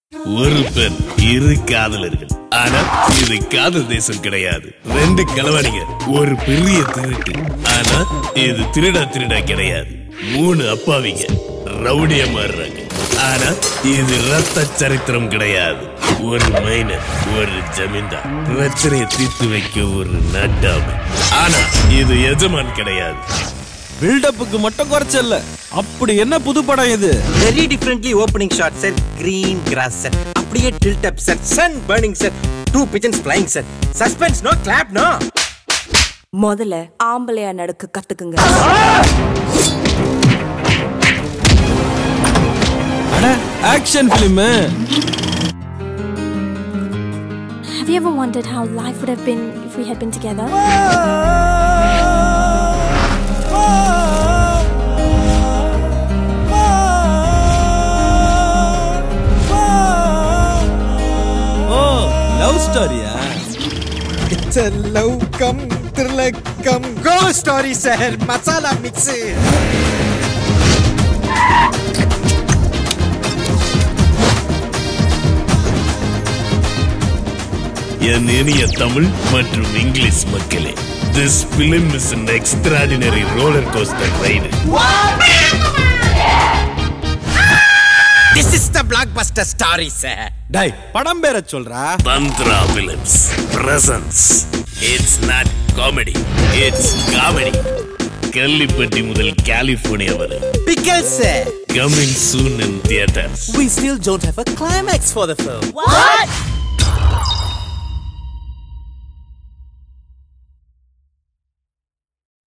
ஒரு பெண் இரு காதலர்கள் ஆனா இது காதல் தேசம் கிடையாது ரெண்டு கலவாணிங்க ஒரு பெரிய திருட்டு ஆனா இது திருடா திருடா கிடையாது மூணு அப்பாவிங்க ரவுடிய மாறுறாங்க ஆனா இது ரத்த சரித்திரம் கிடையாது ஒரு மைனர் ஒரு ஜமீன்தார் பிரச்சனையை தீர்த்து வைக்க ஒரு நட்டாமை ஆனா இது எஜமான் கிடையாது பில்டப்புக்கு மட்டும் குறைச்சல்ல அப்படி என்ன புது படம் இது very differently opening shot sir green grass sir அப்படியே tilt up sir sun burning sir two pigeons flying sir suspense no clap no முதல்ல ஆம்பளையா நடக்க கத்துக்குங்க அட action film Have you ever wondered how life would have been if we had been together? ஓ லவ் ஸ்டோரியா it's a love cum thriller cum go story sir masala mix என் இனிய தமிழ் மற்றும் இங்கிலீஷ் மக்களே this film is an extraordinary roller coaster ride this is the blockbuster story sir டை படம் பேர சொல்றா Tantra films presents it's not comedy it's comedy Kallipatti முதல் கலிபோர்னியா வரை pickle sir coming soon in theatres We still don't have a climax for the film. What?